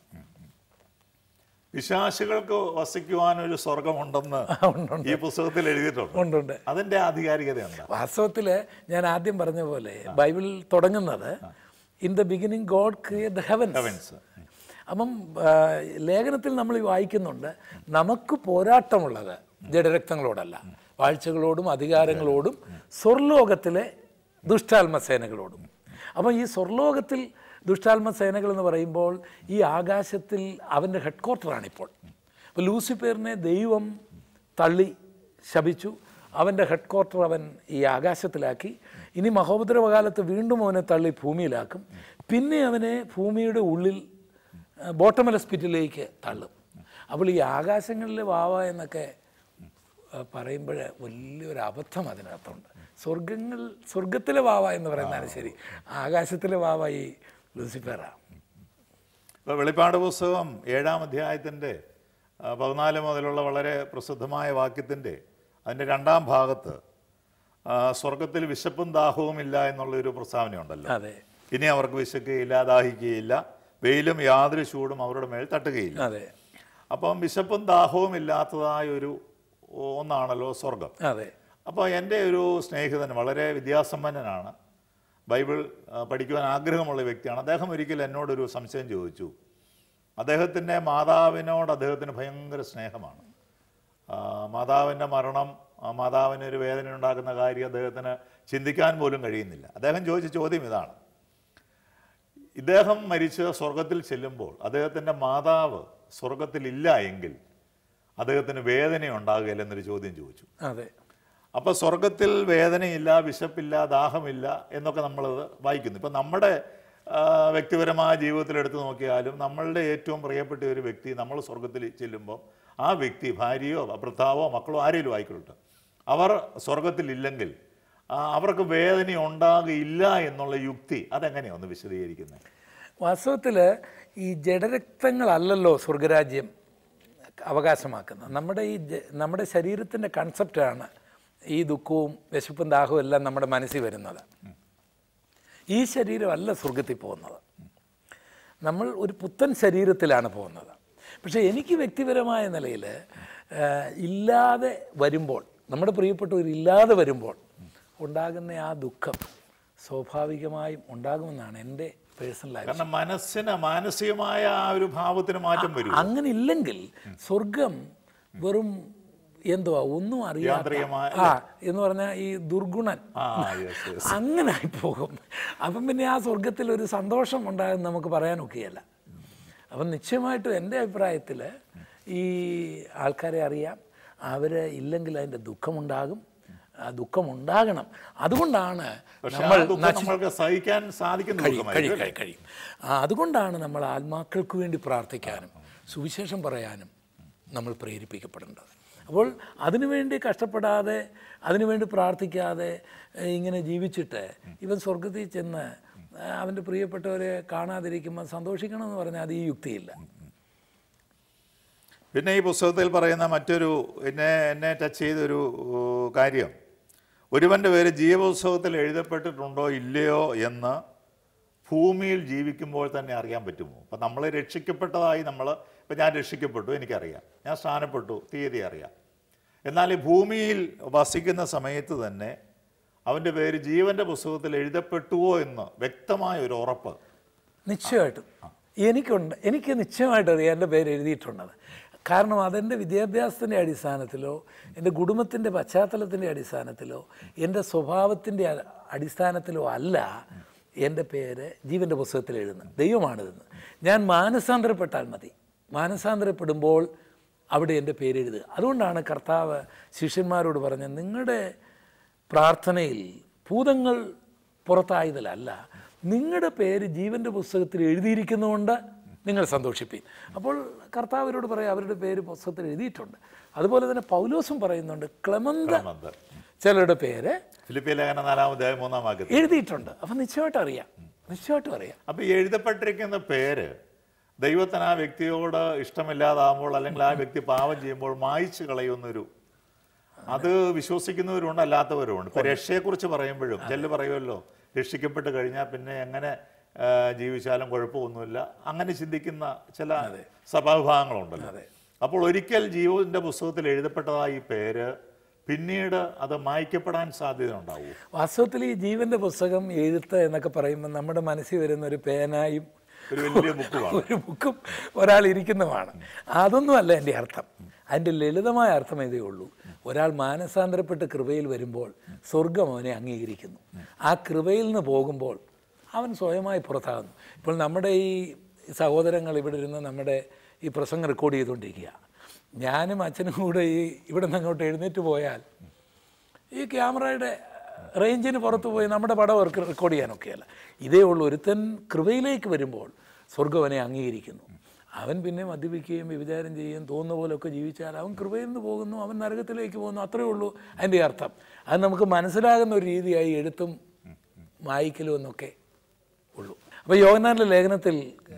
വിശ്വാസികൾക്ക് വസിക്കുവാൻ ഒരു സ്വർഗമുണ്ടെന്ന് ഉണ്ട് ഈ പുസ്തകത്തിൽ എഴുതിയിട്ടുണ്ട് ഉണ്ടുണ്ട് അതിന്റെ ആധികാരികത എന്താ വാസ്തവത്തിൽ ഞാൻ ആദ്യം പറഞ്ഞ പോലെ ബൈബിൾ തുടങ്ങുന്നത് in the beginning God create the heavens heavens അപ്പം ആ, ലേഖനത്തിൽ നമ്മൾ ഈ വായിക്കുന്നുണ്ട് നമുക്ക് പോരാട്ടമുള്ളത് ജഡരക്തങ്ങളോടല്ല വാഴ്ചകളോടും അധികാരങ്ങളോടും സ്വർലോകത്തിലെ ദുഷ്ടാത്മസേനകളോടും അപ്പം ഈ സ്വർലോകത്തിൽ ദുഷ്ടാത്മസേനകൾ എന്ന് പറയുമ്പോൾ ഈ ആകാശത്തിൽ അവൻ്റെ ഹെഡ് ക്വാർട്ടറാണിപ്പോൾ അപ്പോൾ ലൂസിഫറിനെ ദൈവം തള്ളി ശപിച്ചു അവൻ്റെ ഹെഡ് ക്വാർട്ടർ അവൻ ഈ ആകാശത്തിലാക്കി ഇനി മഹോപദ്രവകാലത്ത് വീണ്ടും അവനെ തള്ളി ഭൂമിയിലാക്കും പിന്നെ അവനെ ഭൂമിയുടെ ഉള്ളിൽ ബോട്ടമലസ് പിറ്റിലേക്ക് തള്ളും അപ്പോൾ ഈ ആകാശങ്ങളിലെ വാവ എന്നൊക്കെ പറയുമ്പോൾ വലിയൊരു അബദ്ധം അതിനകത്തുണ്ട് സ്വർഗങ്ങൾ സ്വർഗത്തിലെ വാവ എന്ന് പറയുന്നതാണ് ശരി ആകാശത്തിലെ വാവ ഈ ലൂസിഫറാണ് ഇപ്പോൾ വെളിപ്പാട് പുസ്തകം ഏഴാം അധ്യായത്തിൻ്റെ ആ, പതിനാല് മുതലുള്ള വളരെ പ്രസിദ്ധമായ വാക്യത്തിൻ്റെ അതിൻ്റെ രണ്ടാം ഭാഗത്ത് ആ, സ്വർഗത്തിൽ വിശപ്പും ദാഹവും ഇല്ല എന്നുള്ളൊരു പ്രസ്താവനയുണ്ടല്ലോ അതെ ഇനി അവർക്ക് വിശക്കുകയില്ല ദാഹിക്കുകയില്ല വെയിലും യാതൊരു ചൂടും അവരുടെ മേൽ തട്ടുകയില്ല അതെ അപ്പം വിശപ്പും ദാഹവും ഇല്ലാത്തതായ ഒരു ഒന്നാണല്ലോ സ്വർഗം അതെ അപ്പോൾ എൻ്റെ ഒരു സ്നേഹിതൻ വളരെ വിദ്യാസമ്പന്നനാണ് ബൈബിൾ ആ, പഠിക്കുവാൻ ആഗ്രഹമുള്ള വ്യക്തിയാണ് അദ്ദേഹം ഒരിക്കൽ എന്നോടൊരു സംശയം ചോദിച്ചു അദ്ദേഹത്തിൻ്റെ മാതാവിനോട് അദ്ദേഹത്തിന് ഭയങ്കര സ്നേഹമാണ് ആ, മാതാവിൻ്റെ മരണം ആ, മാതാവിന് ഒരു വേദന ഉണ്ടാക്കുന്ന കാര്യം അദ്ദേഹത്തിന് ചിന്തിക്കാൻ പോലും കഴിയുന്നില്ല അദ്ദേഹം ചോദിച്ച ചോദ്യം ഇതാണ് ഇദ്ദേഹം മരിച്ച് സ്വർഗത്തിൽ ചെല്ലുമ്പോൾ അദ്ദേഹത്തിൻ്റെ മാതാവ് സ്വർഗത്തിലില്ല എങ്കിൽ അദ്ദേഹത്തിന് വേദന ഉണ്ടാകുകയില്ല എന്നൊരു ചോദ്യം ചോദിച്ചു അതെ അപ്പോൾ സ്വർഗത്തിൽ വേദനയില്ല വിശപ്പില്ല ദാഹമില്ല എന്നൊക്കെ നമ്മളത് വായിക്കുന്നു ഇപ്പം നമ്മുടെ ആ, വ്യക്തിപരമായ ജീവിതത്തിൽ എടുത്തു നോക്കിയാലും നമ്മളുടെ ഏറ്റവും പ്രിയപ്പെട്ട ഒരു വ്യക്തി നമ്മൾ സ്വർഗത്തിൽ ചെല്ലുമ്പോൾ ആ വ്യക്തി ഭാര്യയോ ഭർത്താവോ മക്കളോ ആരെങ്കിലും ആയിക്കൊള്ളട്ടെ അവർ സ്വർഗത്തിലില്ലെങ്കിൽ ആ, അവർക്ക് വേദന ഉണ്ടാകില്ല എന്നുള്ള യുക്തി അതെങ്ങനെയാണ് ഒന്ന് വിശദീകരിക്കുന്നത് വാസ്തവത്തിൽ ഈ ജഡരക്തങ്ങളല്ലല്ലോ സ്വർഗരാജ്യം അവകാശമാക്കുന്നത് നമ്മുടെ ഈ ജ- നമ്മുടെ ശരീരത്തിൻ്റെ കൺസെപ്റ്റാണ് ഈ ദുഃഖവും വിശപ്പും ദാഹവും എല്ലാം നമ്മുടെ മനസ്സിൽ വരുന്നത് ഈ ശരീരമല്ല സ്വർഗത്തിൽ പോകുന്നത് നമ്മൾ ഒരു പുത്തൻ ശരീരത്തിലാണ് പോകുന്നത് പക്ഷേ എനിക്ക് വ്യക്തിപരമായ നിലയിൽ ഇല്ലാതെ വരുമ്പോൾ നമ്മുടെ പ്രിയപ്പെട്ടവർ ഇല്ലാതെ വരുമ്പോൾ ഉണ്ടാകുന്ന ആ ദുഃഖം സ്വാഭാവികമായും ഉണ്ടാകുമെന്നാണ് എൻ്റെ പേഴ്സണൽ ലൈഫ് കാരണം മനസ്സിന് മാനസികമായ ആ ഒരു ഭാവത്തിന് മാറ്റം വരും അങ്ങനെ ഇല്ലെങ്കിൽ സ്വർഗം വെറും എന്തുവാ ഒന്നും അറിയാത്ത യാന്ത്രികമായ ആ എന്ന് പറഞ്ഞാൽ ഈ ദുർഗുണൻ ആ യെസ് യെസ് അങ്ങനെ ആയിപ്പോകും അപ്പം പിന്നെ ആ സ്വർഗത്തിൽ ഒരു സന്തോഷം ഉണ്ടാകും നമുക്ക് പറയാൻ ഒക്കെയല്ല അപ്പം നിശ്ചയമായിട്ടും എൻ്റെ അഭിപ്രായത്തിൽ ഈ ആൾക്കാരെ അറിയാം അവർ ഇല്ലെങ്കിൽ അതിൻ്റെ ദുഃഖമുണ്ടാകും ആ ദുഃഖമുണ്ടാകണം അതുകൊണ്ടാണ് പക്ഷെ നമ്മൾ ആ ദുഃഖം നമ്മൾക്ക് സഹിക്കാൻ സാധിക്കുന്ന കഴിയും ദുഃഖമായിരിക്കും കഴിയും കഴിയും കഴിയും ആ, അതുകൊണ്ടാണ് നമ്മൾ ആത്മാക്കൾക്ക് വേണ്ടി പ്രാർത്ഥിക്കാനും സുവിശേഷം പറയാനും നമ്മൾ പ്രേരിപ്പിക്കപ്പെടേണ്ടത് അപ്പോൾ അതിനുവേണ്ടി കഷ്ടപ്പെടാതെ അതിനുവേണ്ടി പ്രാർത്ഥിക്കാതെ ഏഹ്, ഇങ്ങനെ ജീവിച്ചിട്ട് ഇവൻ സ്വർഗത്തിൽ ചെന്ന് ഏഹ്, അവൻ്റെ പ്രിയപ്പെട്ടവരെ കാണാതിരിക്കുമ്പോൾ സന്തോഷിക്കണം എന്ന് പറഞ്ഞാൽ അത് ഈ യുക്തിയില്ല പിന്നെ ഈ പുസ്തകത്തിൽ പറയുന്ന മറ്റൊരു എന്നെ എന്നെ ടച്ച് ചെയ്തൊരു ഏർ, കാര്യം ഒരുവൻ്റെ പേര് ജീവപുസ്തകത്തിൽ എഴുതപ്പെട്ടിട്ടുണ്ടോ ഇല്ലയോ എന്ന് ഭൂമിയിൽ ജീവിക്കുമ്പോൾ തന്നെ അറിയാൻ പറ്റുമോ അപ്പം നമ്മൾ രക്ഷിക്കപ്പെട്ടതായി നമ്മൾ ഇപ്പം ഞാൻ രക്ഷിക്കപ്പെട്ടു എനിക്കറിയാം ഞാൻ സ്ഥാനപ്പെട്ടു തീയതി അറിയാം എന്നാൽ ഈ ഭൂമിയിൽ വസിക്കുന്ന സമയത്ത് തന്നെ അവൻ്റെ പേര് ജീവൻ്റെ പുസ്തകത്തിൽ എഴുതപ്പെട്ടുവോ എന്ന് വ്യക്തമായ ഒരു ഉറപ്പ് നിശ്ചയമായിട്ടും എനിക്കുണ്ട് എനിക്ക് നിശ്ചയമായിട്ട് അറിയാം എൻ്റെ പേര് എഴുതിയിട്ടുള്ളത് കാരണം അതെൻ്റെ വിദ്യാഭ്യാസത്തിൻ്റെ അടിസ്ഥാനത്തിലോ എൻ്റെ കുടുംബത്തിൻ്റെ പശ്ചാത്തലത്തിൻ്റെ അടിസ്ഥാനത്തിലോ എൻ്റെ സ്വഭാവത്തിൻ്റെ അ- അടിസ്ഥാനത്തിലോ അല്ല എൻ്റെ പേര് ജീവൻ്റെ പുസ്തകത്തിൽ എഴുതുന്നത് ദൈവമാണിതെന്ന് ഞാൻ മാനസാന്തരപ്പെട്ടാൽ മതി മാനസാന്തരപ്പെടുമ്പോൾ അവിടെ എൻ്റെ പേര് എഴുതുക അതുകൊണ്ടാണ് കർത്താവ് ശിഷ്യന്മാരോട് പറഞ്ഞത് നിങ്ങളുടെ പ്രാർത്ഥനയിൽ ഭൂതങ്ങൾ പുറത്തായതിലല്ല നിങ്ങളുടെ പേര് ജീവൻ്റെ പുസ്തകത്തിൽ എഴുതിയിരിക്കുന്നതുകൊണ്ട് നിങ്ങൾ സന്തോഷിപ്പീൻ അപ്പോൾ കർത്താവരോട് പറയാം അവരുടെ പേര് പുസ്തകത്തിൽ എഴുതിയിട്ടുണ്ട് അതുപോലെ തന്നെ പൗലോസും പറയുന്നുണ്ട് ക്ലമന്ത ക്രമന്ത്. ചിലരുടെ പേര് ഫിലിപ്പിയ ലേഖന നാലാമത്തെ മൂന്നാം വാക്യത്തിൽ എഴുതിയിട്ടുണ്ട് അപ്പം നിശ്ചയമായിട്ടും അറിയാം നിശ്ചയമായിട്ടും അറിയാം അപ്പൊ ഈ എഴുതപ്പെട്ടിരിക്കുന്ന പേര് ദൈവത്തിന് ആ വ്യക്തിയോട് ഇഷ്ടമില്ലാതാകുമ്പോൾ അല്ലെങ്കിൽ ആ വ്യക്തി പാവം ചെയ്യുമ്പോൾ മായ്ച്ചു കളയുന്നൊരു അത് വിശ്വസിക്കുന്നവരുണ്ട് അല്ലാത്തവരുമുണ്ട് ഇപ്പൊ രക്ഷയെക്കുറിച്ച് പറയുമ്പോഴും ചെല്ല് പറയുമല്ലോ രക്ഷിക്കപ്പെട്ട് കഴിഞ്ഞാൽ പിന്നെ എങ്ങനെ ആ, ജീവിച്ചാലും കുഴപ്പമൊന്നുമില്ല അങ്ങനെ ചിന്തിക്കുന്ന ചില സഭാവിഭാഗങ്ങളുണ്ടല്ലോ അപ്പോൾ ഒരിക്കൽ ജീവന്റെ പുസ്തകത്തിൽ എഴുതപ്പെട്ടതായ ഈ പേര് പിന്നീട് അത് മായ്ക്കപ്പെടാൻ സാധ്യത ഉണ്ടാവും വാസ്തവത്തിൽ ഈ ജീവൻ്റെ പുസ്തകം എഴുത്ത് എന്നൊക്കെ പറയുമ്പോൾ നമ്മുടെ മനസ്സിൽ വരുന്ന ഒരു പേനായും ഒരു വലിയ ബുക്കുമാണ് ഒരു ബുക്കും ഒരാൾ ഇരിക്കുന്നതുമാണ് അതൊന്നുമല്ല എൻ്റെ അർത്ഥം അതിൻ്റെ ലളിതമായ അർത്ഥം ഇതേ ഉള്ളൂ ഒരാൾ മാനസാന്തരപ്പെട്ട് കൃപയിൽ വരുമ്പോൾ സ്വർഗം അവനെ അംഗീകരിക്കുന്നു ആ കൃപയിൽ നിന്ന് പോകുമ്പോൾ അവൻ സ്വയമായി പുറത്താകുന്നു ഇപ്പോൾ നമ്മുടെ ഈ സഹോദരങ്ങൾ ഇവിടെ ഇരുന്ന് നമ്മുടെ ഈ പ്രസംഗം റെക്കോർഡ് ചെയ്തുകൊണ്ടിരിക്കുക ഞാനും അച്ഛനും കൂടെ ഈ ഇവിടെ നിന്ന് അങ്ങോട്ട് എഴുന്നേറ്റ് പോയാൽ ഈ ക്യാമറയുടെ റേഞ്ചിന് പുറത്ത് പോയി നമ്മുടെ പടം അവർക്ക് റെക്കോർഡ് ചെയ്യാനൊക്കെയല്ല ഇതേ ഉള്ളൂ ഒരുത്തൻ കൃപയിലേക്ക് വരുമ്പോൾ സ്വർഗവനെ അംഗീകരിക്കുന്നു അവൻ പിന്നെ മദ്യപിക്കുകയും വ്യഭിചാരം ചെയ്യുകയും തോന്നുന്ന പോലെയൊക്കെ ജീവിച്ചാൽ അവൻ കൃപയിൽ നിന്ന് പോകുന്നു അവൻ നരകത്തിലേക്ക് പോകുന്നു അത്രയേ ഉള്ളൂ അതിൻ്റെ അർത്ഥം അത് നമുക്ക് മനസ്സിലാകുന്ന ഒരു രീതിയായി എഴുത്തും വായിക്കലും എന്നൊക്കെ ഉള്ളൂ അപ്പോൾ യോഗനാൻ്റെ ലേഖനത്തിൽ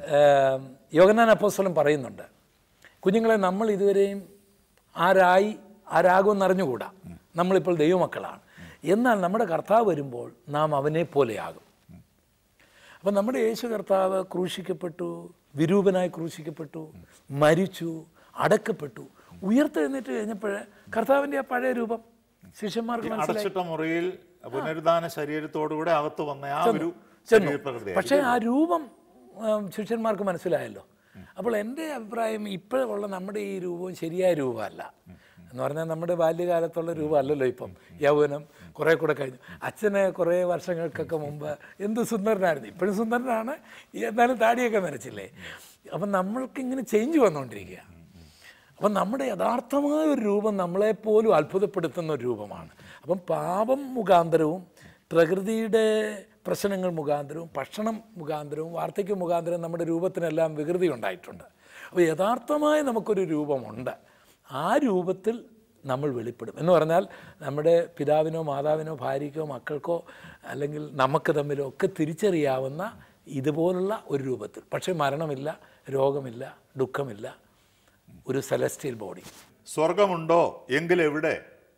യോഗനാൻ അപ്പോസ്തലൻ പറയുന്നുണ്ട് കുഞ്ഞുങ്ങളെ നമ്മൾ ഇതുവരെയും ആരായി ആരാകുമെന്ന് അറിഞ്ഞുകൂടാ നമ്മളിപ്പോൾ ദൈവമക്കളാണ് എന്നാൽ നമ്മുടെ കർത്താവ് വരുമ്പോൾ നാം അവനെ പോലെയാകും അപ്പം നമ്മുടെ യേശു കർത്താവ് ക്രൂശിക്കപ്പെട്ടു വിരൂപനായി ക്രൂശിക്കപ്പെട്ടു മരിച്ചു അടക്കപ്പെട്ടു ഉയർത്തെഴുന്നേറ്റ് കഴിഞ്ഞപ്പോൾ കർത്താവിൻ്റെ ആ പഴയ രൂപം ശിഷ്യന്മാർക്ക് മനസ്സിലായി അടച്ചിട്ട മുറിയിൽ പുനരുദ്ധാന ശരീരത്തോടുകൂടെ അകത്ത് വന്ന ആ ഒരു ചെന്നു ശരീരപ്രകൃതി പക്ഷേ ആ രൂപം ഉം, ശിഷ്യന്മാർക്ക് മനസ്സിലായല്ലോ അപ്പോൾ എൻ്റെ അഭിപ്രായം ഇപ്പോഴുള്ള നമ്മുടെ ഈ രൂപവും ശരിയായ രൂപമല്ല എന്ന് പറഞ്ഞാൽ നമ്മുടെ ബാല്യകാലത്തുള്ള രൂപമല്ലല്ലോ ഇപ്പം യൗവനം കുറേ കൂടെ കഴിഞ്ഞു അച്ഛന് കുറേ വർഷങ്ങൾക്കൊക്കെ മുമ്പ് എന്ത് സുന്ദരനായിരുന്നു ഇപ്പോഴും സുന്ദരനാണ് എന്നാലും താടിയൊക്കെ നരച്ചില്ലേ അപ്പം നമ്മൾക്ക് ഇങ്ങനെ ചേഞ്ച് വന്നുകൊണ്ടിരിക്കുക അപ്പം നമ്മുടെ യഥാർത്ഥമായ ഒരു രൂപം നമ്മളെപ്പോലും അത്ഭുതപ്പെടുത്തുന്ന ഒരു രൂപമാണ് അപ്പം പാപം മുഖാന്തരവും പ്രകൃതിയുടെ പ്രശ്നങ്ങൾ മുഖാന്തരവും ഭക്ഷണം മുഖാന്തരവും വാർദ്ധക്യ മുഖാന്തരവും നമ്മുടെ രൂപത്തിനെല്ലാം വികൃതി ഉണ്ടായിട്ടുണ്ട് അപ്പോൾ യഥാർത്ഥമായി നമുക്കൊരു രൂപമുണ്ട് ആ രൂപത്തിൽ നമ്മൾ വെളിപ്പെടും എന്ന് പറഞ്ഞാൽ നമ്മുടെ പിതാവിനോ മാതാവിനോ ഭാര്യയ്ക്കോ മക്കൾക്കോ അല്ലെങ്കിൽ നമുക്ക് തമ്മിലോ ഒക്കെ തിരിച്ചറിയാവുന്ന ഇതുപോലുള്ള ഒരു രൂപത്തിൽ പക്ഷേ മരണമില്ല രോഗമില്ല ദുഃഖമില്ല ഒരു സെലസ്റ്റിയൽ ബോഡി സ്വർഗമുണ്ടോ എങ്കിൽ എവിടെ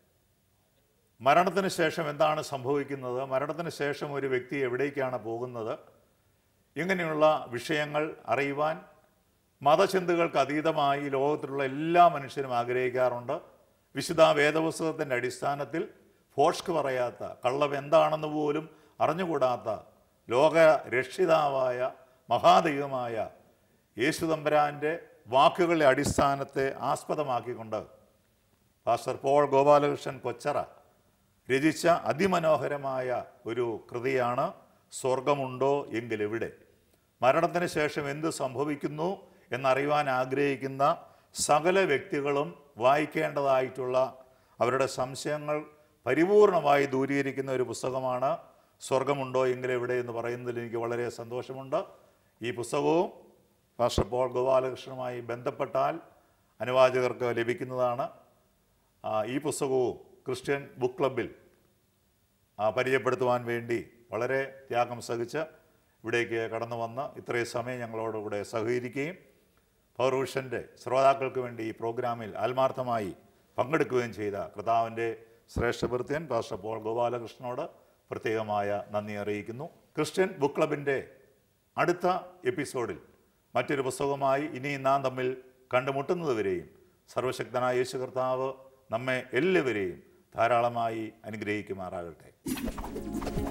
മരണത്തിന് ശേഷം എന്താണ് സംഭവിക്കുന്നത് മരണത്തിന് ശേഷം ഒരു വ്യക്തി എവിടേക്കാണ് പോകുന്നത് ഇങ്ങനെയുള്ള വിഷയങ്ങൾ അറിയുവാൻ മതചിന്തകൾക്ക് അതീതമായി ലോകത്തിലുള്ള എല്ലാ മനുഷ്യരും ആഗ്രഹിക്കാറുണ്ട് വിശുദ്ധ വേദപുസ്തകത്തിൻ്റെ അടിസ്ഥാനത്തിൽ ഫോഷ്ക്ക് പറയാത്ത കള്ളം എന്താണെന്ന് പോലും അറിഞ്ഞുകൂടാത്ത ലോക രക്ഷിതാവായ മഹാദൈവമായ യേശുതമ്പരാൻ്റെ വാക്കുകളുടെ അടിസ്ഥാനത്തെ ആസ്പദമാക്കിക്കൊണ്ട് പാസ്റ്റർ പോൾ ഗോപാലകൃഷ്ണൻ കൊച്ചറ രചിച്ച അതിമനോഹരമായ ഒരു കൃതിയാണ് സ്വർഗമുണ്ടോ എങ്കിൽ എവിടെ മരണത്തിന് ശേഷം എന്ത് സംഭവിക്കുന്നു എന്നറിയുവാൻ ആഗ്രഹിക്കുന്ന സകല വ്യക്തികളും വായിക്കേണ്ടതായിട്ടുള്ള അവരുടെ സംശയങ്ങൾ പരിപൂർണമായി ദൂരീകരിക്കുന്ന ഒരു പുസ്തകമാണ് സ്വർഗമുണ്ടോ എങ്കിൽ എവിടെ എന്ന് പറയുന്നതിൽ എനിക്ക് വളരെ സന്തോഷമുണ്ട് ഈ പുസ്തകവും പാസ്റ്റർ പോൾ ഗോപാലകൃഷ്ണനുമായി ബന്ധപ്പെട്ടാൽ അനുവാചകർക്ക് ലഭിക്കുന്നതാണ് ആ, ഈ പുസ്തകവും ക്രിസ്ത്യൻ ബുക്ക് ക്ലബിൽ ആ, പരിചയപ്പെടുത്തുവാൻ വേണ്ടി വളരെ ത്യാഗം സഹിച്ച് ഇവിടേക്ക് കടന്നു വന്ന് ഇത്രയും സമയം ഞങ്ങളോടുകൂടെ സഹകരിക്കുകയും പൗർവിഷൻ്റെ ശ്രോതാക്കൾക്ക് വേണ്ടി ഈ പ്രോഗ്രാമിൽ ആത്മാർത്ഥമായി പങ്കെടുക്കുകയും ചെയ്ത കർത്താവിൻ്റെ ശ്രേഷ്ഠഭൃത്യൻ പാസ്റ്റർ പോൾ ഗോപാലകൃഷ്ണനോട് പ്രത്യേകമായ നന്ദി അറിയിക്കുന്നു ക്രിസ്ത്യൻ ബുക്ക് ക്ലബിൻ്റെ അടുത്ത എപ്പിസോഡിൽ മറ്റൊരു പുസ്തകമായി ഇനി നാം തമ്മിൽ കണ്ടുമുട്ടുന്നതുവരെയും സർവശക്തനായ യേശു കർത്താവ് നമ്മെ എല്ലാവരെയും ധാരാളമായി അനുഗ്രഹിക്കുമാറാകട്ടെ